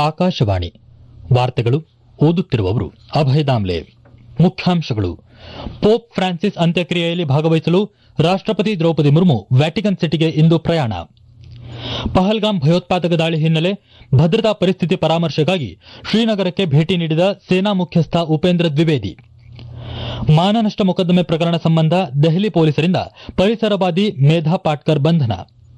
ಆಕಾಶವಾಣಿ ವಾರ್ತೆಗಳು ಓದುತ್ತಿರುವವರು ಅಭಯ ದಾಮ್ಲೆ ಮುಖ್ಯಾಂಶಗಳು ಪೋಪ್ ಫ್ರಾನ್ಸಿಸ್ ಅಂತ್ಯಕ್ರಿಯೆಯಲ್ಲಿ ಭಾಗವಹಿಸಲು ರಾಷ್ಟಪತಿ ದ್ರೌಪದಿ ಮುರ್ಮು ವ್ಯಾಟಿಕನ್ ಸಿಟಿಗೆ ಇಂದು ಪ್ರಯಾಣ ಪಹಲ್ಗಾಮ್ ಭಯೋತ್ಪಾದಕ ದಾಳಿ ಹಿನ್ನೆಲೆ ಭದ್ರತಾ ಪರಿಸ್ಥಿತಿ ಪರಾಮರ್ಶೆಗಾಗಿ ಶ್ರೀನಗರಕ್ಕೆ ಭೇಟಿ ನೀಡಿದ ಸೇನಾ ಮುಖ್ಯಸ್ಥ ಉಪೇಂದ್ರ ದ್ವಿವೇದಿ ಮಾನನಷ್ಟ ಮೊಕದ್ದಮೆ ಪ್ರಕರಣ ಸಂಬಂಧ ದೆಹಲಿ ಪೊಲೀಸರಿಂದ ಪರಿಸರವಾದಿ ಮೇಧಾ ಪಾಟ್ಕರ್ ಬಂಧನ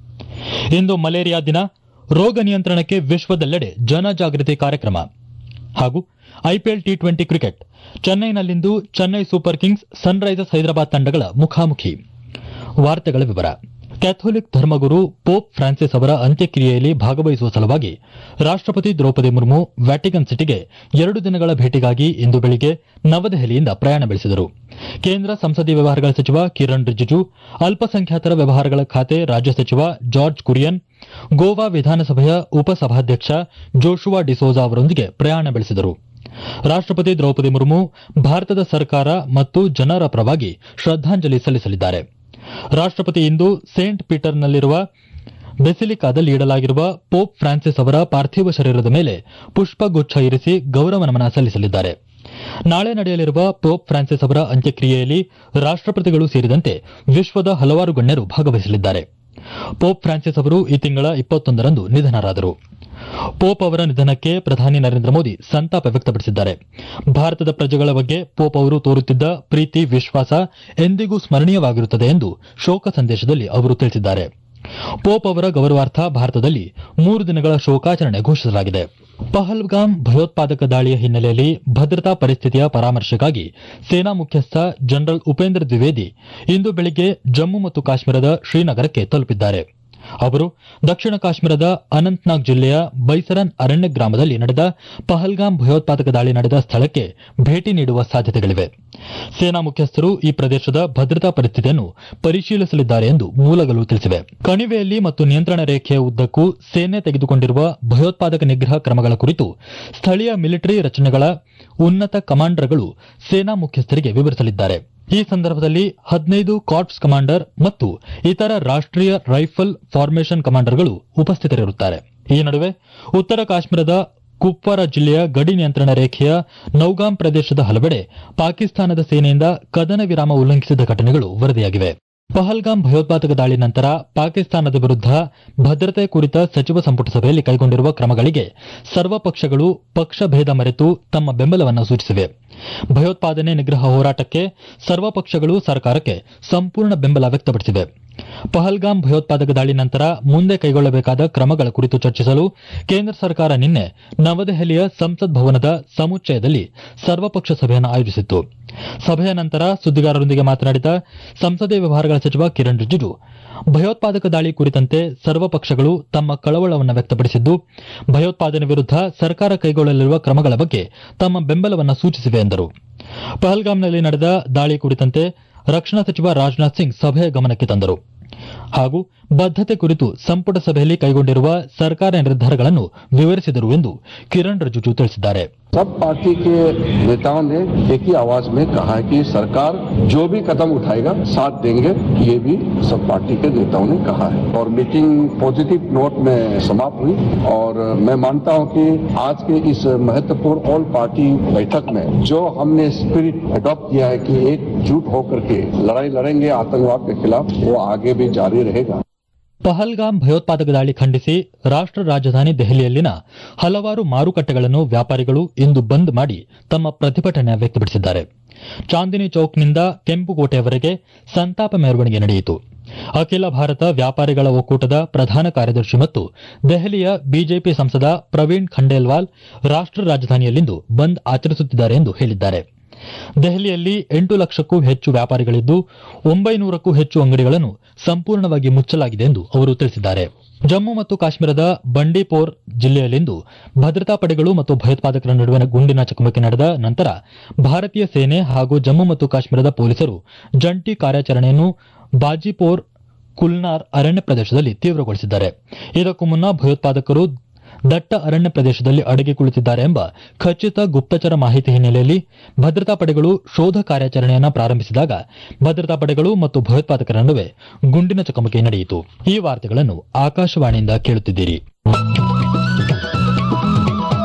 ಇಂದು ಮಲೇರಿಯಾ ದಿನ ರೋಗ ನಿಯಂತ್ರಣಕ್ಕೆ ವಿಶ್ವದೆಲ್ಲೆಡೆ ಜನಜಾಗೃತಿ ಕಾರ್ಯಕ್ರಮ ಹಾಗೂ ಐಪಿಎಲ್ ಟಿ ಟ್ವೆಂಟಿ ಕ್ರಿಕೆಟ್ ಚೆನ್ನೈನಲ್ಲಿಂದು Chennai Super Kings Sunrisers Hyderabad ತಂಡಗಳ ಮುಖಾಮುಖಿ ವಾರ್ತೆಗಳ ವಿವರ ಕ್ಯಾಥೋಲಿಕ್ ಧರ್ಮಗುರು ಪೋಪ್ ಫ್ರಾನ್ಸಿಸ್ ಅವರ ಅಂತ್ಯಕ್ರಿಯೆಯಲ್ಲಿ ಭಾಗವಹಿಸುವ ಸಲುವಾಗಿ ರಾಷ್ಟಪತಿ ದ್ರೌಪದಿ ಮುರ್ಮು ವ್ಯಾಟಿಕನ್ ಸಿಟಿಗೆ ಎರಡು ದಿನಗಳ ಭೇಟಿಗಾಗಿ ಇಂದು ಬೆಳಿಗ್ಗೆ ನವದೆಹಲಿಯಿಂದ ಪ್ರಯಾಣ ಬೆಳೆಸಿದರು ಕೇಂದ್ರ ಸಂಸದೀಯ ವ್ಯವಹಾರಗಳ ಸಚಿವ ಕಿರಣ್ ರಿಜಿಜು ಅಲ್ಪಸಂಖ್ಯಾತರ ವ್ಯವಹಾರಗಳ ಖಾತೆ ರಾಜ್ಯ ಸಚಿವ ಜಾರ್ಜ್ ಕುರಿಯನ್ ಗೋವಾ ವಿಧಾನಸಭೆಯ ಉಪಸಭಾಧ್ಯಕ್ಷ ಜೋಶುವಾ ಡಿಸೋಜಾ ಅವರೊಂದಿಗೆ ಪ್ರಯಾಣ ಬೆಳೆಸಿದರು ರಾಷ್ಟಪತಿ ದ್ರೌಪದಿ ಮುರ್ಮು ಭಾರತದ ಸರ್ಕಾರ ಮತ್ತು ಜನರ ಪರವಾಗಿ ಶ್ರದ್ದಾಂಜಲಿ ಸಲ್ಲಿಸಲಿದ್ದಾರೆ ರಾಷ್ಟಪತಿ ಇಂದು ಸೇಂಟ್ ಪೀಟರ್ನಲ್ಲಿರುವ ಬೆಸಿಲಿಕಾದಲ್ಲಿ ಇಡಲಾಗಿರುವ ಪೋಪ್ ಫ್ರಾನ್ಸಿಸ್ ಅವರ ಪಾರ್ಥಿವ ಶರೀರದ ಮೇಲೆ ಪುಷ್ಪಗುಚ್ಛ ಇರಿಸಿ ಗೌರವ ನಮನ ಸಲ್ಲಿಸಲಿದ್ದಾರೆ ನಾಳೆ ನಡೆಯಲಿರುವ ಪೋಪ್ ಫ್ರಾನ್ಸಿಸ್ ಅವರ ಅಂತ್ಯಕ್ರಿಯೆಯಲ್ಲಿ ರಾಷ್ಟಪತಿಗಳು ಸೇರಿದಂತೆ ವಿಶ್ವದ ಹಲವಾರು ಗಣ್ಯರು ಭಾಗವಹಿಸಲಿದ್ದಾರೆ ಪೋಪ್ ಫ್ರಾನ್ಸಿಸ್ ಅವರು ಈ ತಿಂಗಳ ಇಪ್ಪತ್ತೊಂದರಂದು ನಿಧನರಾದರು ಪೋಪ್ ಅವರ ನಿಧನಕ್ಕೆ ಪ್ರಧಾನಿ ನರೇಂದ್ರ ಮೋದಿ ಸಂತಾಪ ವ್ಯಕ್ತಪಡಿಸಿದ್ದಾರೆ ಭಾರತದ ಪ್ರಜೆಗಳ ಬಗ್ಗೆ ಪೋಪ್ ಅವರು ತೋರುತ್ತಿದ್ದ ಪ್ರೀತಿ ವಿಶ್ವಾಸ ಎಂದಿಗೂ ಸ್ಮರಣೀಯವಾಗಿರುತ್ತದೆ ಎಂದು ಶೋಕ ಸಂದೇಶದಲ್ಲಿ ಅವರು ತಿಳಿಸಿದ್ದಾರೆ ಪೋಪ್ ಅವರ ಗೌರವಾರ್ಥ ಭಾರತದಲ್ಲಿ ಮೂರು ದಿನಗಳ ಶೋಕಾಚರಣೆ ಘೋಷಿಸಲಾಗಿದೆ ಪಹಲ್ಗಾಮ್ ಭಯೋತ್ಪಾದಕ ದಾಳಿಯ ಹಿನ್ನೆಲೆಯಲ್ಲಿ ಭದ್ರತಾ ಪರಿಸ್ಥಿತಿಯ ಪರಾಮರ್ಶೆಗಾಗಿ ಸೇನಾ ಮುಖ್ಯಸ್ಥ ಜನರಲ್ ಉಪೇಂದ್ರ ದ್ವಿವೇದಿ ಇಂದು ಬೆಳಿಗ್ಗೆ ಜಮ್ಮು ಮತ್ತು ಕಾಶ್ಮೀರದ ಶ್ರೀನಗರಕ್ಕೆ ತಲುಪಿದ್ದಾರೆ ಅವರು ದಕ್ಷಿಣ ಕಾಶ್ಮೀರದ ಅನಂತ್ನಾಗ್ ಜಿಲ್ಲೆಯ ಬೈಸರನ್ ಅರಣ್ಯ ಗ್ರಾಮದಲ್ಲಿ ನಡೆದ ಪಹಲ್ಗಾಮ್ ಭಯೋತ್ಪಾದಕ ದಾಳಿ ನಡೆದ ಸ್ಥಳಕ್ಕೆ ಭೇಟಿ ನೀಡುವ ಸಾಧ್ಯತೆಗಳಿವೆ ಸೇನಾ ಮುಖ್ಯಸ್ಥರು ಈ ಪ್ರದೇಶದ ಭದ್ರತಾ ಪರಿಸ್ಥಿತಿಯನ್ನು ಪರಿಶೀಲಿಸಲಿದ್ದಾರೆ ಎಂದು ಮೂಲಗಳು ತಿಳಿಸಿವೆ ಕಣಿವೆಯಲ್ಲಿ ಮತ್ತು ನಿಯಂತ್ರಣ ರೇಖೆಯ ಉದ್ದಕ್ಕೂ ಸೇನೆ ತೆಗೆದುಕೊಂಡಿರುವ ಭಯೋತ್ಪಾದಕ ನಿಗ್ರಹ ಕ್ರಮಗಳ ಕುರಿತು ಸ್ಥಳೀಯ ಮಿಲಿಟರಿ ರಚನೆಗಳ ಉನ್ನತ ಕಮಾಂಡರ್ಗಳು ಸೇನಾ ಮುಖ್ಯಸ್ಥರಿಗೆ ವಿವರಿಸಲಿದ್ದಾರೆ ಈ ಸಂದರ್ಭದಲ್ಲಿ ಹದಿನೈದು ಕಾರ್ಪ್ಸ್ ಕಮಾಂಡರ್ ಮತ್ತು ಇತರ ರಾಷ್ಟೀಯ ರೈಫಲ್ ಫಾರ್ಮೇಷನ್ ಕಮಾಂಡರ್ಗಳು ಉಪಸ್ಥಿತರಿರುತ್ತಾರೆ ಈ ನಡುವೆ ಉತ್ತರ ಕಾಶ್ಮೀರದ ಕುಪ್ವಾರ ಜಿಲ್ಲೆಯ ಗಡಿ ನಿಯಂತ್ರಣ ರೇಖೆಯ ನೌಗಾಂ ಪ್ರದೇಶದ ಹಲವೆಡೆ ಪಾಕಿಸ್ತಾನದ ಸೇನೆಯಿಂದ ಕದನ ವಿರಾಮ ಉಲ್ಲಂಘಿಸಿದ ಘಟನೆಗಳು ವರದಿಯಾಗಿವೆ ಪಹಲ್ಗಾಮ್ ಭಯೋತ್ಪಾದಕ ದಾಳಿ ನಂತರ ಪಾಕಿಸ್ತಾನದ ವಿರುದ್ಧ ಭದ್ರತೆ ಕುರಿತ ಸಚಿವ ಸಂಪುಟ ಸಭೆಯಲ್ಲಿ ಕೈಗೊಂಡಿರುವ ಕ್ರಮಗಳಿಗೆ ಸರ್ವ ಪಕ್ಷಗಳು ಪಕ್ಷ ಭೇದ ಮರೆತು ತಮ್ಮ ಬೆಂಬಲವನ್ನು ಸೂಚಿಸಿವೆ ಭಯೋತ್ಪಾದನೆ ನಿಗ್ರಹ ಹೋರಾಟಕ್ಕೆ ಸರ್ವ ಪಕ್ಷಗಳು ಸರ್ಕಾರಕ್ಕೆ ಸಂಪೂರ್ಣ ಬೆಂಬಲ ವ್ಯಕ್ತಪಡಿಸಿವೆ ಪಹಲ್ಗಾಮ್ ಭಯೋತ್ಪಾದಕ ದಾಳಿ ನಂತರ ಮುಂದೆ ಕೈಗೊಳ್ಳಬೇಕಾದ ಕ್ರಮಗಳ ಕುರಿತು ಚರ್ಚಿಸಲು ಕೇಂದ್ರ ಸರ್ಕಾರ ನಿನ್ನೆ ನವದೆಹಲಿಯ ಸಂಸತ್ ಭವನದ ಸಮುಚ್ಚಯದಲ್ಲಿ ಸರ್ವಪಕ್ಷ ಸಭೆಯನ್ನು ಆಯೋಜಿಸಿತ್ತು ಸಭೆಯ ನಂತರ ಸುದ್ದಿಗಾರರೊಂದಿಗೆ ಮಾತನಾಡಿದ ಸಂಸದೀಯ ವ್ಯವಹಾರಗಳ ಸಚಿವ ಕಿರಣ್ ರಿಜಿಜು ಭಯೋತ್ಪಾದಕ ದಾಳಿ ಕುರಿತಂತೆ ಸರ್ವ ಪಕ್ಷಗಳು ತಮ್ಮ ಕಳವಳವನ್ನು ವ್ಯಕ್ತಪಡಿಸಿದ್ದು ಭಯೋತ್ಪಾದನೆ ವಿರುದ್ಧ ಸರ್ಕಾರ ಕೈಗೊಳ್ಳಲಿರುವ ಕ್ರಮಗಳ ಬಗ್ಗೆ ತಮ್ಮ ಬೆಂಬಲವನ್ನು ಸೂಚಿಸಿವೆ ಎಂದರು ಪಹಲ್ಗಾಮ್ನಲ್ಲಿ ನಡೆದ ದಾಳಿ ಕುರಿತಂತೆ ರಕ್ಷಣಾ ಸಚಿವ ರಾಜನಾಥ್ ಸಿಂಗ್ ಸಭೆಯ ಗಮನಕ್ಕೆ ತಂದರು ಹಾಗೂ ಬದ್ದತೆ ಕುರಿತು ಸಂಪುಟ ಸಭೆಯಲ್ಲಿ ಕೈಗೊಂಡಿರುವ ಸರ್ಕಾರ ನಿರ್ಧಾರಗಳನ್ನು ವಿವರಿಸಿದರು ಎಂದು ಕಿರಣ್ ರಿಜಿಜು ತಿಳಿಸಿದ್ದಾರೆ सब पार्टी के नेताओं ने एक ही आवाज में कहा है कि सरकार जो भी कदम उठाएगा साथ देंगे ये भी सब पार्टी के नेताओं ने कहा है और मीटिंग पॉजिटिव नोट में समाप्त हुई और मैं मानता हूं कि आज के इस महत्वपूर्ण ऑल पार्टी बैठक में जो हमने स्पिरिट अडॉप्ट किया है कि एकजुट होकर के लड़ाई लड़ेंगे आतंकवाद के खिलाफ वो आगे भी जारी रहेगा ಪಹಲ್ಗಾಮ್ ಭಯೋತ್ಪಾದಕ ದಾಳಿ ಖಂಡಿಸಿ ರಾಷ್ಟ್ರ ರಾಜಧಾನಿ ದೆಹಲಿಯಲ್ಲಿನ ಹಲವಾರು ಮಾರುಕಟ್ಟೆಗಳನ್ನು ವ್ಯಾಪಾರಿಗಳು ಇಂದು ಬಂದ್ ಮಾಡಿ ತಮ್ಮ ಪ್ರತಿಭಟನೆ ವ್ಯಕ್ತಪಡಿಸಿದ್ದಾರೆ ಚಾಂದಿನಿ ಚೌಕ್ನಿಂದ ಕೆಂಪುಕೋಟೆಯವರೆಗೆ ಸಂತಾಪ ಮೆರವಣಿಗೆ ನಡೆಯಿತು ಅಖಿಲ ಭಾರತ ವ್ಯಾಪಾರಿಗಳ ಒಕ್ಕೂಟದ ಪ್ರಧಾನ ಕಾರ್ಯದರ್ಶಿ ಮತ್ತು ದೆಹಲಿಯ ಬಿಜೆಪಿ ಸಂಸದ ಪ್ರವೀಣ್ ಖಂಡೇಲ್ವಾಲ್ ರಾಷ್ಟ್ರ ರಾಜಧಾನಿಯಲ್ಲಿಂದು ಬಂದ್ ಆಚರಿಸುತ್ತಿದ್ದಾರೆ ಎಂದು ಹೇಳಿದ್ದಾರೆ ದೆಹಲಿಯಲ್ಲಿ ಎಂಟು ಲಕ್ಷಕ್ಕೂ ಹೆಚ್ಚು ವ್ಯಾಪಾರಿಗಳಿದ್ದು ಒಂಬೈನೂರಕ್ಕೂ ಹೆಚ್ಚು ಅಂಗಡಿಗಳನ್ನು ಸಂಪೂರ್ಣವಾಗಿ ಮುಚ್ಚಲಾಗಿದೆ ಎಂದು ಅವರು ತಿಳಿಸಿದ್ದಾರೆ ಜಮ್ಮು ಮತ್ತು ಕಾಶ್ಮೀರದ ಬಂಡೀಪೋರ್ ಜಿಲ್ಲೆಯಲ್ಲಿಂದು ಭದ್ರತಾ ಪಡೆಗಳು ಮತ್ತು ಭಯೋತ್ಪಾದಕರ ನಡುವಿನ ಗುಂಡಿನ ಚಕಮಕಿ ನಡೆದ ನಂತರ ಭಾರತೀಯ ಸೇನೆ ಹಾಗೂ ಜಮ್ಮು ಮತ್ತು ಕಾಶ್ಮೀರದ ಪೊಲೀಸರು ಜಂಟಿ ಕಾರ್ಯಾಚರಣೆಯನ್ನು ಬಾಜಿಪೋರ್ ಕುಲ್ನಾರ್ ಅರಣ್ಯ ಪ್ರದೇಶದಲ್ಲಿ ತೀವ್ರಗೊಳಿಸಿದ್ದಾರೆ ಇದಕ್ಕೂ ಮುನ್ನ ಭಯೋತ್ಪಾದಕರು ದಟ್ಟ ಅರಣ್ಯ ಪ್ರದೇಶದಲ್ಲಿ ಅಡಗಿ ಕುಳಿತಿದ್ದಾರೆ ಎಂಬ ಖಚಿತ ಗುಪ್ತಚರ ಮಾಹಿತಿ ಹಿನ್ನೆಲೆಯಲ್ಲಿ ಭದ್ರತಾ ಪಡೆಗಳು ಶೋಧ ಕಾರ್ಯಾಚರಣೆಯನ್ನು ಪ್ರಾರಂಭಿಸಿದಾಗ ಭದ್ರತಾ ಪಡೆಗಳು ಮತ್ತು ಭಯೋತ್ಪಾದಕರ ನಡುವೆ ಗುಂಡಿನ ಚಕಮಕಿ ನಡೆಯಿತು ಈ ವಾರ್ತೆಗಳನ್ನು ಆಕಾಶವಾಣಿಯಿಂದ ಕೇಳುತ್ತಿದ್ದೀರಿ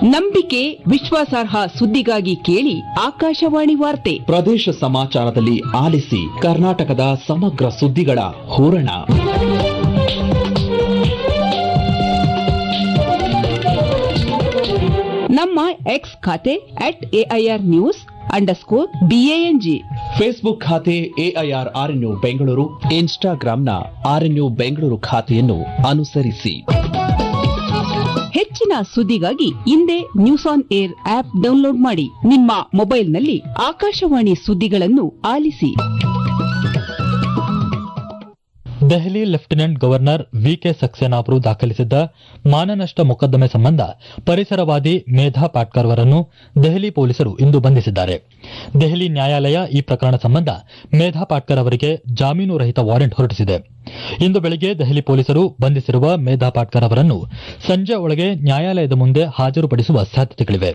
ನಂಬಿಕೆ ವಿಶ್ವಾಸಾರ್ಹ ಸುದ್ದಿಗಾಗಿ ಕೇಳಿ ಆಕಾಶವಾಣಿ ವಾರ್ತೆ ಪ್ರದೇಶ ಸಮಾಚಾರದಲ್ಲಿ ಆಲಿಸಿ ಕರ್ನಾಟಕದ ಸಮಗ್ರ ಸುದ್ದಿಗಳ ಹೂರಣ ನಮ್ಮ ಎಕ್ಸ್ ಖಾತೆ at AIR news underscore B A N G Facebook ಖಾತೆ ಎಐಆರ್ ಆರ್ಎನ್ಯು ಬೆಂಗಳೂರು ಇನ್ಸ್ಟಾಗ್ರಾಂನ ಆರ್ಎನ್ಯು ಬೆಂಗಳೂರು ಖಾತೆಯನ್ನು ಅನುಸರಿಸಿ ಹೆಚ್ಚಿನ ಸುದ್ದಿಗಾಗಿ ಹಿಂದೆ news on air app download ಮಾಡಿ ನಿಮ್ಮ ಮೊಬೈಲ್ನಲ್ಲಿ ಆಕಾಶವಾಣಿ ಸುದ್ದಿಗಳನ್ನು ಆಲಿಸಿ Delhi lieutenant governor V K Saxena ಅವರು ದಾಖಲಿಸಿದ್ದ ಮಾನನಷ್ಟ ಮೊಕದ್ದಮೆ ಸಂಬಂಧ ಪರಿಸರವಾದಿ ಮೇಧಾ ಪಾಟ್ಕರ್ ಅವರನ್ನು ದೆಹಲಿ ಪೊಲೀಸರು ಇಂದು ಬಂಧಿಸಿದ್ದಾರೆ ದೆಹಲಿ ನ್ಯಾಯಾಲಯ ಈ ಪ್ರಕರಣ ಸಂಬಂಧ ಮೇಧಾ ಪಾಟ್ಕರ್ ಅವರಿಗೆ ಜಾಮೀನು ರಹಿತ ವಾರೆಂಟ್ ಹೊರಡಿಸಿದೆ ಇಂದು ಬೆಳಗ್ಗೆ ದೆಹಲಿ ಪೊಲೀಸರು ಬಂಧಿಸಿರುವ ಮೇಧಾ ಪಾಟ್ಕರ್ ಅವರನ್ನು ಸಂಜೆ ಒಳಗೆ ನ್ಯಾಯಾಲಯದ ಮುಂದೆ ಹಾಜರುಪಡಿಸುವ ಸಾಧ್ಯತೆಗಳಿವೆ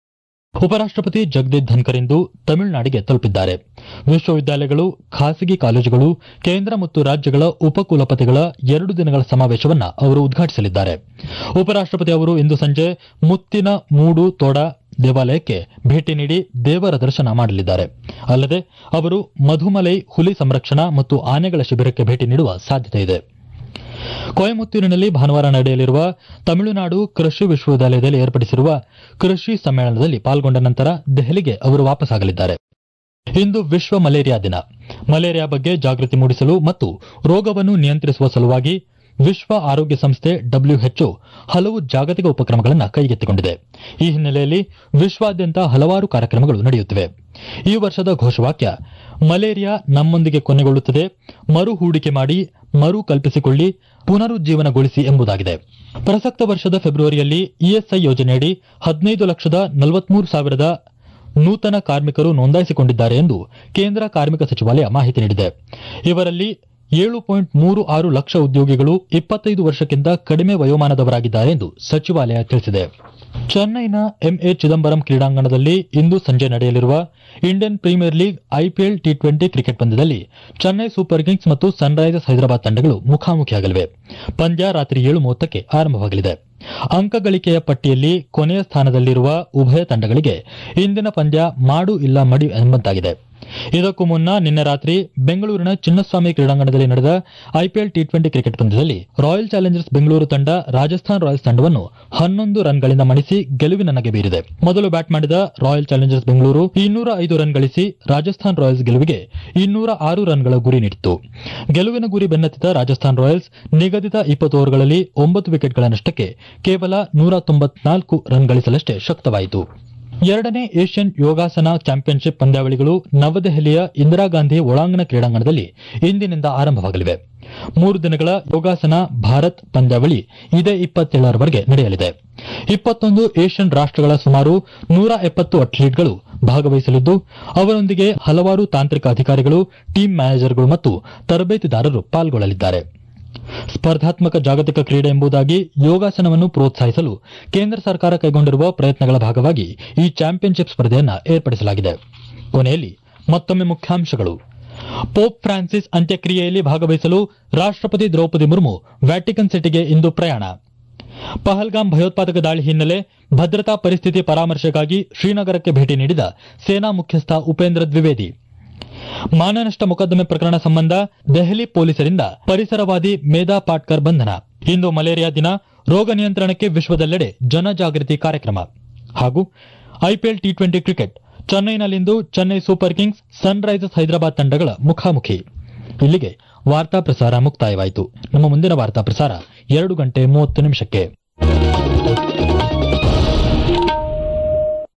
ಉಪರಾಷ್ಟಪತಿ ಜಗದೀಪ್ ಧನ್ಕರ್ ಇಂದು ತಮಿಳುನಾಡಿಗೆ ತಲುಪಿದ್ದಾರೆ ವಿಶ್ವವಿದ್ಯಾಲಯಗಳು ಖಾಸಗಿ ಕಾಲೇಜುಗಳು ಕೇಂದ್ರ ಮತ್ತು ರಾಜ್ಯಗಳ ಉಪಕುಲಪತಿಗಳ ಎರಡು ದಿನಗಳ ಸಮಾವೇಶವನ್ನ ಅವರು ಉದ್ಘಾಟಿಸಲಿದ್ದಾರೆ ಉಪರಾಷ್ಟಪತಿ ಅವರು ಇಂದು ಸಂಜೆ ಮುತ್ತಿನ ಮೂಡು ತೋಡ ದೇವಾಲಯಕ್ಕೆ ಭೇಟಿ ನೀಡಿ ದೇವರ ದರ್ಶನ ಮಾಡಲಿದ್ದಾರೆ ಅಲ್ಲದೆ ಅವರು ಮಧುಮಲೈ ಹುಲಿ ಸಂರಕ್ಷಣಾ ಮತ್ತು ಆನೆಗಳ ಶಿಬಿರಕ್ಕೆ ಭೇಟಿ ನೀಡುವ ಸಾಧ್ಯತೆ ಇದೆ ಕೊಯಮತ್ತೂರಿನಲ್ಲಿ ಭಾನುವಾರ ನಡೆಯಲಿರುವ ತಮಿಳುನಾಡು ಕೃಷಿ ವಿಶ್ವವಿದ್ಯಾಲಯದಲ್ಲಿ ಏರ್ಪಡಿಸಿರುವ ಕೃಷಿ ಸಮ್ಮೇಳನದಲ್ಲಿ ಪಾಲ್ಗೊಂಡ ನಂತರ ದೆಹಲಿಗೆ ಅವರು ವಾಪಸ್ಸಾಗಲಿದ್ದಾರೆ ಇಂದು ವಿಶ್ವ ಮಲೇರಿಯಾ ದಿನ ಮಲೇರಿಯಾ ಬಗ್ಗೆ ಜಾಗೃತಿ ಮೂಡಿಸಲು ಮತ್ತು ರೋಗವನ್ನು ನಿಯಂತ್ರಿಸುವ ಸಲುವಾಗಿ ವಿಶ್ವ ಆರೋಗ್ಯ ಸಂಸ್ಥೆ ಡಬ್ಲ್ಯೂಎಚ್ಒ ಹಲವು ಜಾಗತಿಕ ಉಪಕ್ರಮಗಳನ್ನು ಕೈಗೆತ್ತಿಕೊಂಡಿದೆ ಈ ಹಿನ್ನೆಲೆಯಲ್ಲಿ ವಿಶ್ವಾದ್ಯಂತ ಹಲವಾರು ಕಾರ್ಯಕ್ರಮಗಳು ನಡೆಯುತ್ತಿವೆ ಈ ವರ್ಷದ ಘೋಷವಾಕ್ಯ ಮಲೇರಿಯಾ ನಮ್ಮೊಂದಿಗೆ ಕೊನೆಗೊಳ್ಳುತ್ತದೆ ಮರು ಹೂಡಿಕೆ ಮಾಡಿ ಮರು ಕಲ್ಪಿಸಿಕೊಳ್ಳಿ ಪುನರುಜ್ಜೀವನಗೊಳಿಸಿ ಎಂಬುದಾಗಿದೆ ಪ್ರಸಕ್ತ ವರ್ಷದ ಫೆಬ್ರವರಿಯಲ್ಲಿ ಇಎಸ್ಐ ಯೋಜನೆಯಡಿ ಹದಿನೈದು ಲಕ್ಷದ ನಲವತ್ಮೂರು ಸಾವಿರದ ನೂತನ ಕಾರ್ಮಿಕರು ನೋಂದಾಯಿಸಿಕೊಂಡಿದ್ದಾರೆ ಎಂದು ಕೇಂದ್ರ ಕಾರ್ಮಿಕ ಸಚಿವಾಲಯ ಮಾಹಿತಿ ನೀಡಿದೆ ಇವರಲ್ಲಿ ಏಳು ಪಾಯಿಂಟ್ ಮೂರು ಆರು ಲಕ್ಷ ಉದ್ಯೋಗಿಗಳು ಇಪ್ಪತ್ತೈದು ವರ್ಷಕ್ಕಿಂತ ಕಡಿಮೆ ವಯೋಮಾನದವರಾಗಿದ್ದಾರೆ ಎಂದು ಸಚಿವಾಲಯ ತಿಳಿಸಿದೆ ಚೆನ್ನೈನ ಎಂಎ ಚಿದಂಬರಂ ಕ್ರೀಡಾಂಗಣದಲ್ಲಿ ಇಂದು ಸಂಜೆ ನಡೆಯಲಿರುವ Indian Premier League IPL T twenty cricket ಪಂದ್ಯದಲ್ಲಿ ಚೆನ್ನೈ ಸೂಪರ್ ಕಿಂಗ್ಸ್ ಮತ್ತು ಸನ್ರೈಸರ್ಸ್ ಹೈದರಾಬಾದ್ ತಂಡಗಳು ಮುಖಾಮುಖಿಯಾಗಲಿವೆ ಪಂದ್ಯ ರಾತ್ರಿ ಏಳು ಮೂವತ್ತಕ್ಕೆ ಆರಂಭವಾಗಲಿದೆ ಅಂಕ ಗಳಿಕೆಯ ಪಟ್ಟಿಯಲ್ಲಿ ಕೊನೆಯ ಸ್ಥಾನದಲ್ಲಿರುವ ಉಭಯ ತಂಡಗಳಿಗೆ ಇಂದಿನ ಪಂದ್ಯ ಮಾಡು ಇಲ್ಲ ಮಡಿ ಎಂಬಂತಾಗಿದೆ ಇದಕ್ಕೂ ಮುನ್ನ ನಿನ್ನೆ ರಾತ್ರಿ ಬೆಂಗಳೂರಿನ ಚಿನ್ನಸ್ವಾಮಿ ಕ್ರೀಡಾಂಗಣದಲ್ಲಿ ನಡೆದ ಐಪಿಎಲ್ ಟಿ ಟ್ವೆಂಟಿ ಕ್ರಿಕೆಟ್ ಪಂದ್ಯದಲ್ಲಿ ರಾಯಲ್ ಚಾಲೆಂಜರ್ಸ್ ಬೆಂಗಳೂರು ತಂಡ ರಾಜಸ್ಥಾನ್ ರಾಯಲ್ಸ್ ತಂಡವನ್ನು ಹನ್ನೊಂದು ರನ್ಗಳಿಂದ ಮಣಿಸಿ ಗೆಲುವಿನ ನಗೆ ಬೀರಿದೆ ಮೊದಲು ಬ್ಯಾಟ್ ಮಾಡಿದ ರಾಯಲ್ ಚಾಲೆಂಜರ್ಸ್ ಬೆಂಗಳೂರು ಇನ್ನೂರ ಐದು ರನ್ ಗಳಿಸಿ ರಾಜಸ್ಥಾನ್ ರಾಯಲ್ಸ್ ಗೆಲುವಿಗೆ ಇನ್ನೂರ ಆರು ರನ್ಗಳ ಗುರಿ ನೀಡಿತ್ತು ಗೆಲುವಿನ ಗುರಿ ಬೆನ್ನತ್ತಿದ ರಾಜಸ್ಥಾನ್ ರಾಯಲ್ಸ್ ನಿಗದಿತ ಇಪ್ಪತ್ತು ಓವರ್ಗಳಲ್ಲಿ ಒಂಬತ್ತು ವಿಕೆಟ್ಗಳ ನಷ್ಟಕ್ಕೆ ಕೇವಲ ನೂರ ತೊಂಬತ್ನಾಲ್ಕು ರನ್ ಗಳಿಸಲಷ್ಟೇ ಶಕ್ತವಾಯಿತು ಎರಡನೇ ಏಷ್ಯನ್ ಯೋಗಾಸನ ಚಾಂಪಿಯನ್ಶಿಪ್ ಪಂದ್ಯಾವಳಿಗಳು ನವದೆಹಲಿಯ ಇಂದಿರಾ ಗಾಂಧಿ ಒಳಾಂಗಣ ಕ್ರೀಡಾಂಗಣದಲ್ಲಿ ಇಂದಿನಿಂದ ಆರಂಭವಾಗಲಿವೆ ಮೂರು ದಿನಗಳ ಯೋಗಾಸನ ಭಾರತ್ ಪಂದ್ಯಾವಳಿ ಇದೇ ಇಪ್ಪತ್ತೇಳರವರೆಗೆ ನಡೆಯಲಿದೆ ಇಪ್ಪತ್ತೊಂದು ಏಷ್ಯನ್ ರಾಷ್ಟಗಳ ಸುಮಾರು ನೂರ ಎಪ್ಪತ್ತು ಅಥ್ಲೀಟ್ಗಳು ಭಾಗವಹಿಸಲಿದ್ದು ಅವರೊಂದಿಗೆ ಹಲವಾರು ತಾಂತ್ರಿಕ ಅಧಿಕಾರಿಗಳು ಟೀಮ್ ಮ್ಯಾನೇಜರ್ಗಳು ಮತ್ತು ತರಬೇತಿದಾರರು ಪಾಲ್ಗೊಳ್ಳಲಿದ್ದಾರೆ ಸ್ಪರ್ಧಾತ್ಮಕ ಜಾಗತಿಕ ಕ್ರೀಡೆ ಎಂಬುದಾಗಿ ಯೋಗಾಸನವನ್ನು ಪ್ರೋತ್ಸಾಹಿಸಲು ಕೇಂದ್ರ ಸರ್ಕಾರ ಕೈಗೊಂಡಿರುವ ಪ್ರಯತ್ನಗಳ ಭಾಗವಾಗಿ ಈ ಚಾಂಪಿಯನ್ಶಿಪ್ ಸ್ಪರ್ಧೆಯನ್ನು ಏರ್ಪಡಿಸಲಾಗಿದೆ ಕೊನೆಯಲ್ಲಿ ಮತ್ತೊಮ್ಮೆ ಮುಖ್ಯಾಂಶಗಳು ಪೋಪ್ ಫ್ರಾನ್ಸಿಸ್ ಅಂತ್ಯಕ್ರಿಯೆಯಲ್ಲಿ ಭಾಗವಹಿಸಲು ರಾಷ್ಟಪತಿ ದ್ರೌಪದಿ ಮುರ್ಮು ವ್ಯಾಟಿಕನ್ ಸಿಟಿಗೆ ಇಂದು ಪ್ರಯಾಣ ಪಹಲ್ಗಾಮ್ ಭಯೋತ್ಪಾದಕ ದಾಳಿ ಹಿನ್ನೆಲೆ ಭದ್ರತಾ ಪರಿಸ್ಥಿತಿ ಪರಾಮರ್ಶೆಗಾಗಿ ಶ್ರೀನಗರಕ್ಕೆ ಭೇಟಿ ನೀಡಿದ ಸೇನಾ ಮುಖ್ಯಸ್ಥ ಉಪೇಂದ್ರ ದ್ವಿವೇದಿ ಮಾನನಷ್ಟ ಮೊಕದ್ದಮೆ ಪ್ರಕರಣ ಸಂಬಂಧ ದೆಹಲಿ ಪೊಲೀಸರಿಂದ ಪರಿಸರವಾದಿ ಮೇಧಾ ಪಾಟ್ಕರ್ ಬಂಧನ ಇಂದು ಮಲೇರಿಯಾ ದಿನ ರೋಗ ನಿಯಂತ್ರಣಕ್ಕೆ ವಿಶ್ವದೆಲ್ಲೆಡೆ ಜನಜಾಗೃತಿ ಕಾರ್ಯಕ್ರಮ ಹಾಗೂ ಐಪಿಎಲ್ ಟಿ ಟ್ವೆಂಟಿ ಕ್ರಿಕೆಟ್ ಚೆನ್ನೈನಲ್ಲಿಂದು Chennai Super Kings Sunrisers Hyderabad ತಂಡಗಳ ಮುಖಾಮುಖಿ ಇಲ್ಲಿಗೆ ವಾರ್ತಾ ಪ್ರಸಾರ ಮುಕ್ತಾಯವಾಯಿತು ನಮ್ಮ ಮುಂದಿನ ವಾರ್ತಾ ಪ್ರಸಾರ ಎರಡು ಗಂಟೆ ಮೂವತ್ತು ನಿಮಿಷಕ್ಕೆ